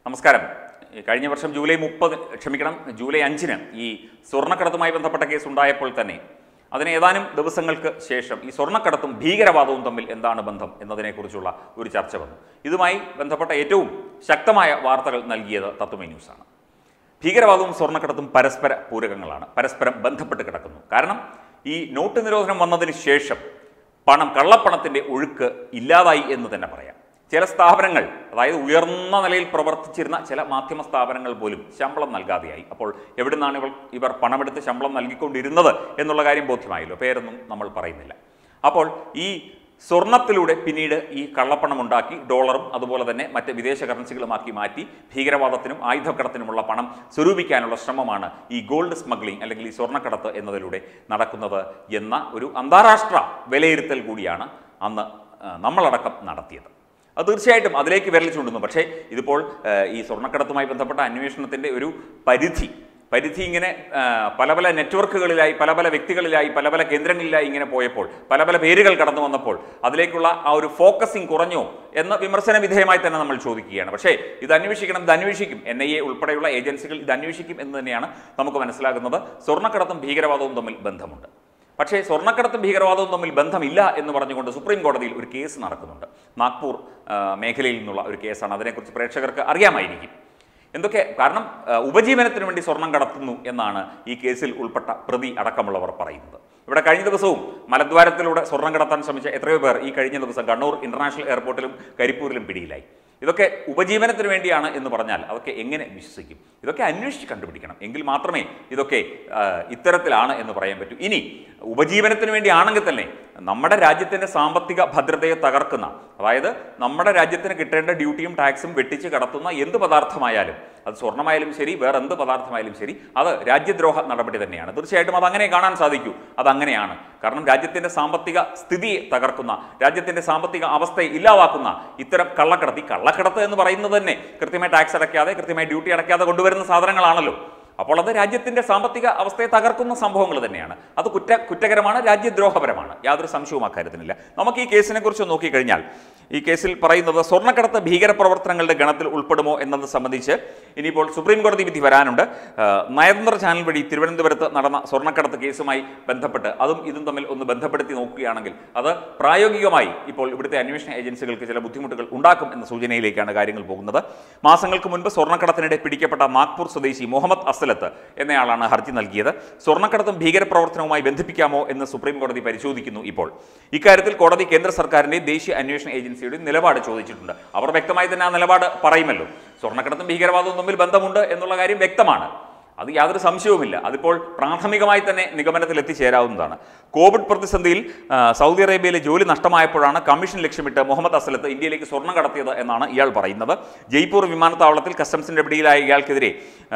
നമസ്കാരം ഈ കഴിഞ്ഞ വർഷം ജൂലൈ മുപ്പത് ക്ഷമിക്കണം ജൂലൈ അഞ്ചിന് ഈ സ്വർണ്ണക്കടത്തുമായി ബന്ധപ്പെട്ട കേസ് ഉണ്ടായപ്പോൾ തന്നെ അതിന് ഏതാനും ദിവസങ്ങൾക്ക് ശേഷം ഈ സ്വർണ്ണക്കടത്തും ഭീകരവാദവും തമ്മിൽ എന്താണ് ബന്ധം എന്നതിനെക്കുറിച്ചുള്ള ഒരു ചർച്ച വന്നു ഇതുമായി ബന്ധപ്പെട്ട ഏറ്റവും ശക്തമായ വാർത്തകൾ നൽകിയത് തത്വമേ ന്യൂസാണ് ഭീകരവാദവും സ്വർണ്ണക്കടത്തും പരസ്പര പൂരകങ്ങളാണ് പരസ്പരം ബന്ധപ്പെട്ട് കിടക്കുന്നു കാരണം ഈ നോട്ട് നിരോധനം വന്നതിന് ശേഷം പണം കള്ളപ്പണത്തിൻ്റെ ഒഴുക്ക് ഇല്ലാതായി എന്ന് തന്നെ പറയാം ചില സ്ഥാപനങ്ങൾ അതായത് ഉയർന്ന നിലയിൽ പ്രവർത്തിച്ചിരുന്ന ചില മാധ്യമ സ്ഥാപനങ്ങൾ പോലും ശമ്പളം നൽകാതെയായി അപ്പോൾ എവിടെ നിന്നാണ് ഇവർ ഇവർ പണമെടുത്ത് ശമ്പളം നൽകിക്കൊണ്ടിരുന്നത് എന്നുള്ള കാര്യം ബോധ്യമായല്ലോ പേരൊന്നും നമ്മൾ പറയുന്നില്ല അപ്പോൾ ഈ സ്വർണത്തിലൂടെ പിന്നീട് ഈ കള്ളപ്പണം ഉണ്ടാക്കി ഡോളറും അതുപോലെ തന്നെ മറ്റ് വിദേശ കറൻസികളുമാക്കി മാറ്റി ഭീകരവാദത്തിനും ആയുധക്കടത്തിനുമുള്ള പണം സ്വരൂപിക്കാനുള്ള ശ്രമമാണ് ഈ ഗോൾഡ് സ്മഗ്ലിംഗ് അല്ലെങ്കിൽ ഈ സ്വർണ്ണക്കടത്ത് എന്നതിലൂടെ നടക്കുന്നത് എന്ന ഒരു അന്താരാഷ്ട്ര വിലയിരുത്തൽ കൂടിയാണ് അന്ന് ആ, നമ്മളടക്കം നടത്തിയത് അത് തീർച്ചയായിട്ടും അതിലേക്ക് വിരൽ ചൂണ്ടുന്നു പക്ഷേ ഇതിപ്പോൾ ആ, ഈ സ്വർണ്ണക്കടത്തുമായി ബന്ധപ്പെട്ട അന്വേഷണത്തിൻ്റെ ഒരു പരിധി പരിധി ഇങ്ങനെ ആ, പല പല നെറ്റ്വർക്കുകളിലായി പല പല വ്യക്തികളിലായി പല പല കേന്ദ്രങ്ങളിലായി ഇങ്ങനെ പോയപ്പോൾ പല പല പേരുകൾ കടന്നു വന്നപ്പോൾ അതിലേക്കുള്ള ആ ഒരു ഫോക്കസിങ് കുറഞ്ഞോ എന്ന വിമർശന വിധേയമായി തന്നെ നമ്മൾ ചോദിക്കുകയാണ് പക്ഷേ ഇത് അന്വേഷിക്കണം ഇത് അന്വേഷിക്കും എൻ ഐ എ ഉൾപ്പെടെയുള്ള ഏജൻസികൾ ഇത് അന്വേഷിക്കും എന്ന് തന്നെയാണ് നമുക്ക് മനസ്സിലാകുന്നത് സ്വർണ്ണക്കടത്തും ഭീകരവാദവും തമ്മിൽ ബന്ധമുണ്ട് പക്ഷേ സ്വർണ്ണക്കടത്തും ഭീകരവാദവും തമ്മിൽ ബന്ധമില്ല എന്ന് പറഞ്ഞുകൊണ്ട് സുപ്രീം കോടതിയിൽ ഒരു കേസ് നടക്കുന്നുണ്ട് നാഗ്പൂർ ആ, മേഖലയിൽ നിന്നുള്ള ഒരു കേസാണ് അതിനെക്കുറിച്ച് പ്രേക്ഷകർക്ക് അറിയാമായിരിക്കും എന്തൊക്കെ കാരണം ആ, ഉപജീവനത്തിന് വേണ്ടി സ്വർണം കടത്തുന്നു എന്നാണ് ഈ കേസിൽ ഉൾപ്പെട്ട പ്രതി അടക്കമുള്ളവർ പറയുന്നത് ഇവിടെ കഴിഞ്ഞ ദിവസവും മലദ്വാരത്തിലൂടെ സ്വർണം കടത്താൻ ശ്രമിച്ച എത്രയോ പേർ ഈ കഴിഞ്ഞ ദിവസം കണ്ണൂർ ഇന്റർനാഷണൽ എയർപോർട്ടിലും കരിപ്പൂരിലും പിടിയിലായി ഇതൊക്കെ ഉപജീവനത്തിന് വേണ്ടിയാണ് എന്ന് പറഞ്ഞാൽ അതൊക്കെ എങ്ങനെ വിശ്വസിക്കും ഇതൊക്കെ അന്വേഷിച്ച് കണ്ടുപിടിക്കണം എങ്കിൽ മാത്രമേ ഇതൊക്കെ ആ, ഇത്തരത്തിലാണ് എന്ന് പറയാൻ പറ്റൂ ഇനി ഉപജീവനത്തിന് വേണ്ടിയാണെങ്കിൽ തന്നെ നമ്മുടെ രാജ്യത്തിൻ്റെ സാമ്പത്തിക ഭദ്രതയെ തകർക്കുന്ന അതായത് നമ്മുടെ രാജ്യത്തിന് കിട്ടേണ്ട ഡ്യൂട്ടിയും ടാക്സും വെട്ടിച്ച് കടത്തുന്ന എന്ത് പദാർത്ഥമായാലും അത് സ്വർണ്ണമായാലും ശരി വേറെ എന്ത് പദാർത്ഥമായാലും ശരി അത് രാജ്യദ്രോഹ നടപടി തന്നെയാണ് തീർച്ചയായിട്ടും അത് അങ്ങനെ കാണാൻ സാധിക്കൂ അത് അങ്ങനെയാണ് കാരണം രാജ്യത്തിൻ്റെ സാമ്പത്തിക സ്ഥിതിയെ തകർക്കുന്ന രാജ്യത്തിൻ്റെ സാമ്പത്തിക അവസ്ഥയെ ഇല്ലാതാക്കുന്ന ഇത്തരം കള്ളക്കടത്ത് ഈ കള്ളക്കടത്ത് എന്ന് പറയുന്നത് തന്നെ കൃത്യമായി ടാക്സ് അടയ്ക്കാതെ കൃത്യമായി ഡ്യൂട്ടി അടയ്ക്കാതെ കൊണ്ടുവരുന്ന സാധനങ്ങളാണല്ലോ അപ്പോൾ അത് രാജ്യത്തിൻ്റെ സാമ്പത്തിക അവസ്ഥയെ തകർക്കുന്ന സംഭവങ്ങൾ തന്നെയാണ് അത് കുറ്റ കുറ്റകരമാണ് രാജ്യദ്രോഹപരമാണ് യാതൊരു സംശയവും അക്കാര്യത്തിനില്ല നമുക്ക് ഈ കേസിനെ കുറിച്ച് നോക്കിക്കഴിഞ്ഞാൽ ഈ കേസിൽ പറയുന്നത് സ്വർണ്ണക്കടത്ത് ഭീകരപ്രവർത്തനങ്ങളുടെ ഗണത്തിൽ ഉൾപ്പെടുമോ എന്നത് സംബന്ധിച്ച് ഇനിയിപ്പോൾ സുപ്രീം കോടതി വിധി വരാനുണ്ട് ആ, നയതന്ത്ര ചാനൽ വഴി തിരുവനന്തപുരത്ത് നടന്ന സ്വർണ്ണക്കടത്ത് കേസുമായി ബന്ധപ്പെട്ട് അതും ഇതും തമ്മിൽ ഒന്ന് ബന്ധപ്പെടുത്തി നോക്കുകയാണെങ്കിൽ അത് പ്രായോഗികമായി ഇപ്പോൾ ഇവിടുത്തെ അന്വേഷണ ഏജൻസികൾക്ക് ചില ബുദ്ധിമുട്ടുകൾ ഉണ്ടാക്കും എന്ന സൂചനയിലേക്കാണ് കാര്യങ്ങൾ പോകുന്നത് മാസങ്ങൾക്ക് മുൻപ് സ്വർണ്ണക്കടത്തിനിടെ പിടിക്കപ്പെട്ട നാഗ്പൂർ സ്വദേശി മുഹമ്മദ് അസലത്ത് എന്നയാളാണ് ഹർജി നൽകിയത് സ്വർണ്ണക്കടത്തും ഭീകരപ്രവർത്തനവുമായി ബന്ധിപ്പിക്കാമോ എന്ന് സുപ്രീം കോടതി പരിശോധിക്കുന്നു ഇപ്പോൾ ഇക്കാര്യത്തിൽ കോടതി കേന്ദ്ര സർക്കാരിന്റെ ദേശീയ അന്വേഷണ ഏജൻസിയുടെ നിലപാട് ചോദിച്ചിട്ടുണ്ട് അവർ വ്യക്തമായി തന്നെ ആ നിലപാട് പറയുമല്ലോ സ്വർണ്ണക്കടത്തും ഭീകരവാദവും തമ്മിൽ ബന്ധമുണ്ട് എന്നുള്ള കാര്യം വ്യക്തമാണ് അത് യാതൊരു സംശയവുമില്ല അതിപ്പോൾ പ്രാഥമികമായി തന്നെ നിഗമനത്തിൽ എത്തിച്ചേരാവുന്നതാണ് കോവിഡ് പ്രതിസന്ധിയിൽ ആ, സൗദി അറേബ്യയിലെ ജോലി നഷ്ടമായപ്പോഴാണ് കമ്മീഷൻ ലക്ഷ്യമിട്ട് മുഹമ്മദ് അസലത്ത് ഇന്ത്യയിലേക്ക് സ്വർണം കടത്തിയത് എന്നാണ് ഇയാൾ പറയുന്നത് ജയ്പൂർ വിമാനത്താവളത്തിൽ കസ്റ്റംസിന്റെ പിടിയിലായ ഇയാൾക്കെതിരെ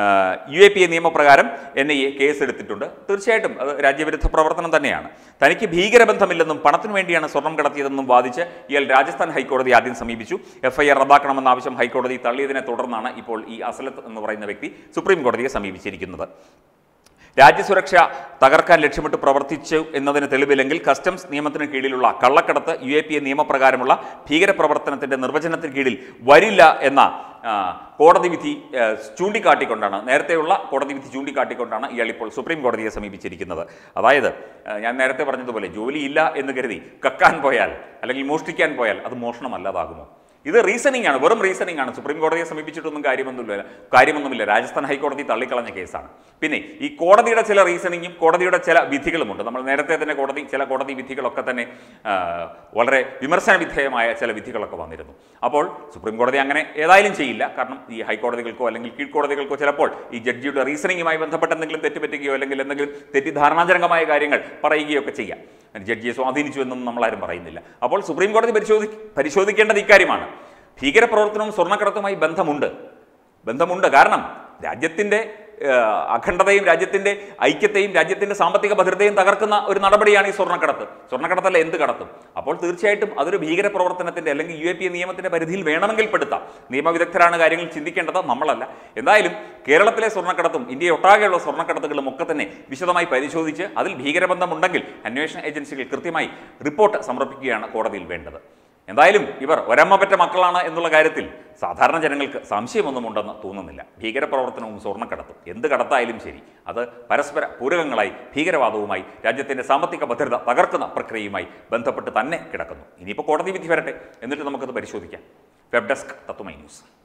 യു എ പി എ നിയമപ്രകാരം എൻ ഐ എ കേസെടുത്തിട്ടുണ്ട് തീർച്ചയായിട്ടും അത് രാജ്യവിരുദ്ധ പ്രവർത്തനം തന്നെയാണ് തനിക്ക് ഭീകരബന്ധമില്ലെന്നും പണത്തിനു വേണ്ടിയാണ് സ്വർണം കടത്തിയതെന്നും വാദിച്ച് ഇയാൾ രാജസ്ഥാൻ ഹൈക്കോടതി ആദ്യം സമീപിച്ചു എഫ്ഐആർ റദ്ദാക്കണമെന്ന ആവശ്യം ഹൈക്കോടതി തള്ളിയതിനെ തുടർന്നാണ് ഇപ്പോൾ ഈ അസലത്ത് എന്ന് പറയുന്ന വ്യക്തി സുപ്രീം കോടതിയെ സമീപിച്ചിരിക്കുന്നത് രാജ്യസുരക്ഷ തകർക്കാൻ ലക്ഷ്യമിട്ട് പ്രവർത്തിച്ചു എന്നതിന് തെളിവില്ലെങ്കിൽ കസ്റ്റംസ് നിയമത്തിന് കീഴിലുള്ള കള്ളക്കടത്ത് യു എ പി എ നിയമപ്രകാരമുള്ള ഭീകരപ്രവർത്തനത്തിന്റെ നിർവചനത്തിന് കീഴിൽ വരില്ല എന്ന ആ, കോടതി വിധി ആ, ചൂണ്ടിക്കാട്ടിക്കൊണ്ടാണ് നേരത്തെയുള്ള കോടതി വിധി ചൂണ്ടിക്കാട്ടിക്കൊണ്ടാണ് ഇയാൾ ഇപ്പോൾ സുപ്രീം കോടതിയെ സമീപിച്ചിരിക്കുന്നത് അതായത് ആ, ഞാൻ നേരത്തെ പറഞ്ഞതുപോലെ ജോലിയില്ല എന്ന് കരുതി കക്കാൻ പോയാൽ അല്ലെങ്കിൽ മോഷ്ടിക്കാൻ പോയാൽ അത് മോഷണമല്ലാതാകുമോ ഇത് റീസണിംഗ് ആണ് വെറും റീസണിംഗ് ആണ് സുപ്രീം കോടതിയെ സമീപിച്ചിട്ടൊന്നും കാര്യമൊന്നുമില്ല കാര്യമൊന്നുമില്ല രാജസ്ഥാൻ ഹൈക്കോടതി തള്ളിക്കളഞ്ഞ കേസാണ് പിന്നെ ഈ കോടതിയുടെ ചില റീസണിങ്ങും കോടതിയുടെ ചില വിധികളുമുണ്ട് നമ്മൾ നേരത്തെ തന്നെ കോടതി ചില കോടതി വിധികളൊക്കെ തന്നെ ആ, വളരെ വിമർശന വിധേയമായ ചില വിധികളൊക്കെ വന്നിരുന്നു അപ്പോൾ സുപ്രീം കോടതി അങ്ങനെ ഏതായാലും ചെയ്യില്ല കാരണം ഈ ഹൈക്കോടതികൾക്കോ അല്ലെങ്കിൽ കീഴ്ക്കോടതികൾക്കോ ചിലപ്പോൾ ഈ ജഡ്ജിയുടെ റീസണിങ്ങുമായി ബന്ധപ്പെട്ട് എന്തെങ്കിലും തെറ്റുപറ്റുകയോ അല്ലെങ്കിൽ എന്തെങ്കിലും തെറ്റിദ്ധാരണാജനകമായ കാര്യങ്ങൾ പറയുകയോ ഒക്കെ ചെയ്യാം ജഡ്ജിയെ സ്വാധീനിച്ചു എന്നൊന്നും നമ്മളാരും പറയുന്നില്ല അപ്പോൾ സുപ്രീം കോടതി പരിശോധി പരിശോധിക്കേണ്ടത് ഇക്കാര്യമാണ് ഭീകരപ്രവർത്തനവും സ്വർണ്ണക്കടത്തുമായി ബന്ധമുണ്ട് ബന്ധമുണ്ട് കാരണം രാജ്യത്തിൻ്റെ ഏഹ്, അഖണ്ഡതയും രാജ്യത്തിൻ്റെ ഐക്യത്തെയും രാജ്യത്തിൻ്റെ സാമ്പത്തിക ഭദ്രതയും തകർക്കുന്ന ഒരു നടപടിയാണ് ഈ സ്വർണ്ണക്കടത്ത് സ്വർണ്ണക്കടത്തല്ല എന്ത് കടത്തും അപ്പോൾ തീർച്ചയായിട്ടും അതൊരു ഭീകരപ്രവർത്തനത്തിൻ്റെ അല്ലെങ്കിൽ യു എ പി എ നിയമത്തിൻ്റെ പരിധിയിൽ വേണമെങ്കിൽ പെടുത്താം നിയമവിദഗ്ധരാണ് കാര്യങ്ങൾ ചിന്തിക്കേണ്ടത് നമ്മളല്ല എന്തായാലും കേരളത്തിലെ സ്വർണ്ണക്കടത്തും ഇന്ത്യ ഒട്ടാകെയുള്ള സ്വർണ്ണക്കടത്തുകളും ഒക്കെ തന്നെ വിശദമായി പരിശോധിച്ച് അതിൽ ഭീകരബന്ധമുണ്ടെങ്കിൽ അന്വേഷണ ഏജൻസികൾ കൃത്യമായി റിപ്പോർട്ട് സമർപ്പിക്കുകയാണ് കോടതിയിൽ വേണ്ടത് എന്തായാലും ഇവർ ഒരമ്മ പറ്റ മക്കളാണ് എന്നുള്ള കാര്യത്തിൽ സാധാരണ ജനങ്ങൾക്ക് സംശയമൊന്നും ഉണ്ടെന്ന് തോന്നുന്നില്ല ഭീകരപ്രവർത്തനവും സ്വർണ്ണക്കടത്തും എന്ത് കടത്തായാലും ശരി അത് പരസ്പര പൂരകങ്ങളായി ഭീകരവാദവുമായി രാജ്യത്തിൻ്റെ സാമ്പത്തിക ഭദ്രത തകർക്കുന്ന പ്രക്രിയയുമായി ബന്ധപ്പെട്ട് തന്നെ കിടക്കുന്നു ഇനിയിപ്പോൾ കോടതി വിധി വരട്ടെ എന്നിട്ട് നമുക്കത് പരിശോധിക്കാം വെബ് ഡെസ്ക് തത്വമൈ ന്യൂസ്